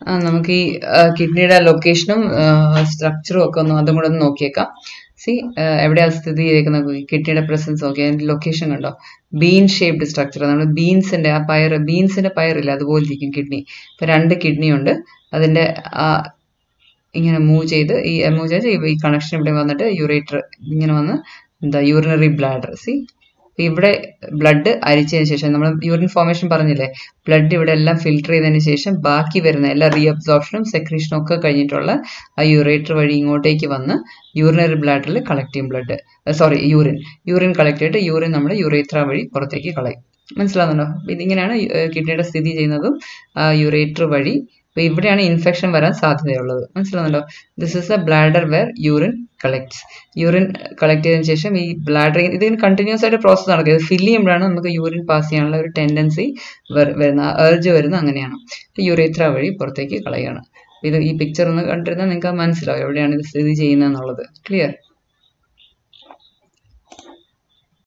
ആ, നമുക്ക് ഈ കിഡ്നിയുടെ ലൊക്കേഷനും സ്ട്രക്ചറും ഒക്കെ ഒന്ന് അതും കൂടെ ഒന്ന് നോക്കിയേക്കാം സി എവിടെയാണ് സ്ഥിതി ചെയ്തേക്കുന്നത് കിഡ്നിയുടെ പ്രസൻസ് നോക്കി അതിന്റെ ലൊക്കേഷൻ കണ്ടോ ബീൻ ഷേപ്ഡ് സ്ട്രക്ചർ നമ്മൾ ബീൻസിന്റെ ആ പയർ ബീൻസിന്റെ പയറില്ല അതുപോലെ ഇരിക്കും കിഡ്നി ഇപ്പൊ രണ്ട് കിഡ്നി ഉണ്ട് അതിന്റെ ആ ഇങ്ങനെ മൂവ് ചെയ്ത് ഈ മൂവ് ചെയ്ത് ഈ- ഈ കണക്ഷൻ ഇവിടെ വന്നിട്ട് യൂറേറ്റർ ഇങ്ങനെ വന്ന് എന്താ യൂറിനറി ബ്ലാഡർ സി ഇവിടെ ബ്ലഡ് അരിച്ചതിന് ശേഷം നമ്മൾ യൂറിൻ ഫോർമേഷൻ പറഞ്ഞില്ലേ ബ്ലഡ് ഇവിടെ എല്ലാം ഫിൽട്ടർ ചെയ്തതിന് ശേഷം ബാക്കി വരുന്ന എല്ലാ റീഅബ്സോർപ്ഷനും സെക്രീഷനും ഒക്കെ കഴിഞ്ഞിട്ടുള്ള ആ യൂറേറ്റർ വഴി ഇങ്ങോട്ടേക്ക് വന്ന് യൂറിനറി ബ്ലാഡറിൽ കളക്ട് ചെയ്യും blood sorry urine urine collect ചെയ്തിട്ട് യൂറിൻ നമ്മൾ യൂറേത്ര വഴി പുറത്തേക്ക് കളയും മനസ്സിലാകുന്നുണ്ടോ ഇതിങ്ങനെയാണ് കിഡ്നിയുടെ സ്ഥിതി ചെയ്യുന്നതും ആ യൂറേറ്റർ വഴി അപ്പൊ ഇവിടെയാണ് ഇൻഫെക്ഷൻ വരാൻ സാധ്യതയുള്ളത് മനസ്സിലാകുന്നുണ്ടോ this is a bladder where urine collects urine collect ചെയ്തതിനു ശേഷം ഈ ബ്ലാഡർ ഇതിന് കണ്ടിന്യൂസ് ആയിട്ട് പ്രോസസ്സ് നടക്കുക ഇത് ഫില്ല് ചെയ്യുമ്പോഴാണ് നമുക്ക് യൂറിൻ പാസ് ചെയ്യാനുള്ള ഒരു ടെൻഡൻസി വരുന്ന ഏർജ് വരുന്ന അങ്ങനെയാണ് യൂറേത്ര വഴി പുറത്തേക്ക് കളയുകയാണ് ഇത് ഈ പിക്ചർ ഒന്ന് കണ്ടിരുന്നാൽ നിങ്ങൾക്ക് മനസ്സിലാവും എവിടെയാണ് ഇത് സ്ഥിതി ചെയ്യുന്നത് എന്നുള്ളത് ക്ലിയർ